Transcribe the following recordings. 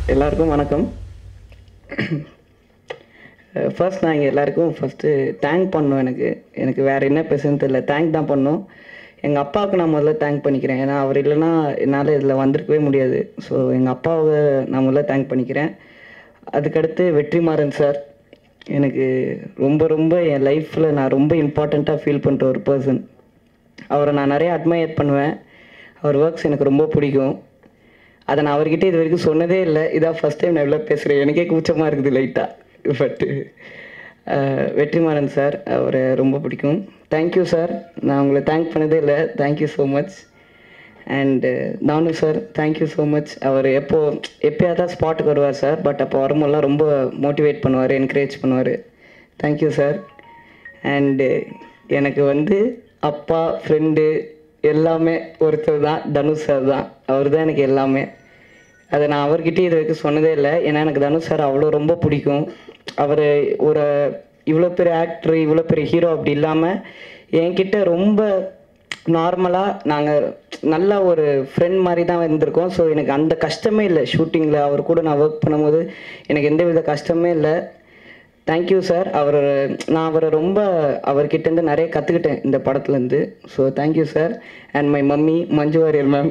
எல்லாருக்கும் வணக்கம் ஃபர்ஸ்ட் நான் இங்கே எல்லாருக்கும் ஃபஸ்ட்டு தேங்க் பண்ணணும் எனக்கு எனக்கு வேறு என்ன பேசுன்னு தெரியல தேங்க் தான் பண்ணணும் எங்கள் அப்பாவுக்கு நான் முதல்ல தேங்க் பண்ணிக்கிறேன் ஏன்னா அவர் இல்லைன்னா என்னால் இதில் வந்திருக்கவே முடியாது ஸோ எங்கள் அப்பாவை நான் முதல்ல தேங்க் பண்ணிக்கிறேன் அதுக்கடுத்து வெற்றிமாறன் சார் எனக்கு ரொம்ப ரொம்ப என் லைஃப்பில் நான் ரொம்ப இம்பார்ட்டண்ட்டாக ஃபீல் பண்ணுற ஒரு பர்சன் அவரை நான் நிறைய அட்மையர் பண்ணுவேன் அவர் ஒர்க்ஸ் எனக்கு ரொம்ப பிடிக்கும் அதை நான் அவர்கிட்ட இது வரைக்கும் சொன்னதே இல்லை இதான் ஃபஸ்ட் டைம் நான் இவ்வளோ பேசுகிறேன் எனக்கே கூச்சமாக இருக்குது லைட்டாக பட்டு வெற்றிமாறன் சார் அவரை ரொம்ப பிடிக்கும் தேங்க்யூ சார் நான் உங்களை தேங்க் பண்ணதே இல்லை thank you so much and Thanu sir thank you so much அவர் எப்போ எப்போயாவது தான் ஸ்பாட்டுக்கு வருவார் சார் பட் அப்போ வரும்போதெல்லாம் ரொம்ப மோட்டிவேட் பண்ணுவார் என்கரேஜ் பண்ணுவார் தேங்க்யூ சார் அண்டு எனக்கு வந்து அப்பா ஃப்ரெண்டு எல்லாமே ஒருத்தர் தான் தனுஷ் சார் தான் அவர் தான் எனக்கு எல்லாமே அதை நான் அவர்கிட்டயும் இது வரைக்கும் சொன்னதே இல்லை ஏன்னா எனக்கு தனுஷ் சார் அவ்வளோ ரொம்ப பிடிக்கும் அவர் ஒரு இவ்வளோ பெரிய ஆக்டர் இவ்வளோ பெரிய ஹீரோ அப்படி இல்லாமல் என்கிட்ட ரொம்ப நார்மலாக நாங்கள் நல்ல ஒரு ஃப்ரெண்ட் மாதிரி தான் இருந்திருக்கோம் ஸோ எனக்கு அந்த கஷ்டமே இல்லை ஷூட்டிங்கில் அவர் கூட நான் ஒர்க் பண்ணும்போது எனக்கு எந்த வித கஷ்டமே இல்லை தேங்க்யூ சார் அவர் நான் அவரை ரொம்ப அவர்கிட்டேருந்து நிறைய கற்றுக்கிட்டேன் இந்த படத்துலேருந்து so thank you sir and my mummy Manju Warrier ma'am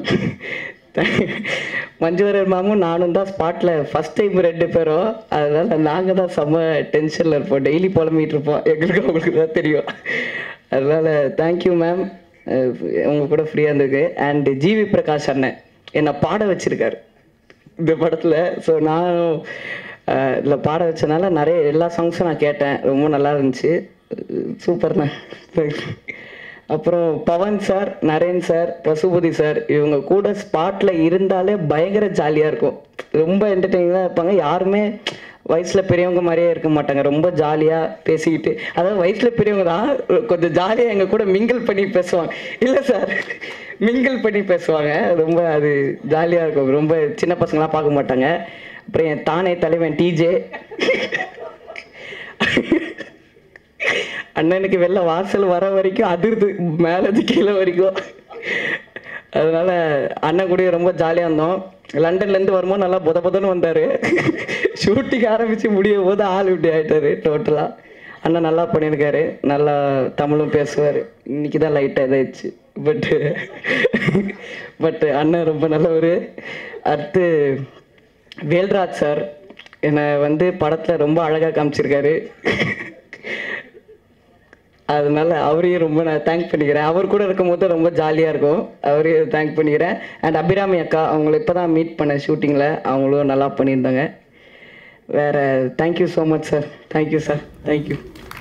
Manju Warrier மேமும் நானும் தான் ஸ்பாட்டில் ஃபஸ்ட் டைம் ரெண்டு பேரும் அதனால் நாங்கள் தான் செம்ம டென்ஷனில் இருப்போம் டெய்லி புலம்பிகிட்டு இருப்போம் எங்களுக்கு அவங்களுக்கு தான் தெரியும் அதனால் தேங்க்யூ மேம் உங்கள் கூட ஃப்ரீயாக இருந்திருக்கு அண்ட் ஜிவி பிரகாஷ் அண்ணன் என்னை பாட வச்சிருக்காரு இந்த படத்தில் ஸோ நானும் இதில் பாட வச்சனால நிறைய எல்லா சாங்ஸும் நான் கேட்டேன் ரொம்ப நல்லா இருந்துச்சு சூப்பர்ண்ணா அப்புறம் Pawan sir Naren sir Pasupathi sir இவங்க கூட ஸ்பாட்டில் இருந்தாலே பயங்கர ஜாலியாக இருக்கும் ரொம்ப என்டர்டெய்னிங்காக இருப்பாங்க யாருமே வயசில் பெரியவங்க மாதிரியே இருக்க மாட்டாங்க ரொம்ப ஜாலியாக பேசிக்கிட்டு அதாவது வயசில் பெரியவங்க தான் கொஞ்சம் ஜாலியாக எங்கள் கூட மிங்கிள் பண்ணி பேசுவாங்க இல்லை சார் மிங்கிள் பண்ணி பேசுவாங்க ரொம்ப அது ஜாலியாக இருக்கும் ரொம்ப சின்ன பசங்களாம் பார்க்க மாட்டாங்க அப்புறம் என் தானே தலைவன் டிஜே அண்ணனுக்கு வெளில வாசல் வர வரைக்கும் அதிர்து மேலேருந்து கீழே வரைக்கும் அதனால அண்ணன் கூட ரொம்ப ஜாலியாக இருந்தோம் லண்டன்லேருந்து வரும்போது நல்லா புத புதன்னு வந்தார் ஷூட்டிங் ஆரம்பித்து முடியும் போது ஆள் இப்படி ஆகிட்டாரு டோட்டலாக அண்ணன் நல்லா பண்ணியிருக்காரு நல்லா தமிழும் பேசுவார் இன்னைக்கு தான் லைட்டாக இதாயிடுச்சு பட்டு பட் அண்ணன் ரொம்ப நல்லவர் அடுத்து வேல்ராஜ் சார் என்னை வந்து படத்தில் ரொம்ப அழகாக காமிச்சிருக்காரு அதனால அவரையும் ரொம்ப நான் தேங்க் பண்ணிக்கிறேன் அவர் கூட இருக்கும்போது ரொம்ப ஜாலியாக இருக்கும் அவரையும் தேங்க் பண்ணிக்கிறேன் அண்ட் அபிராமி அக்கா அவங்கள இப்போ தான் மீட் பண்ணேன் ஷூட்டிங்கில் அவங்களும் நல்லா பண்ணியிருந்தாங்க வேறு thank you so much sir thank you sir thank you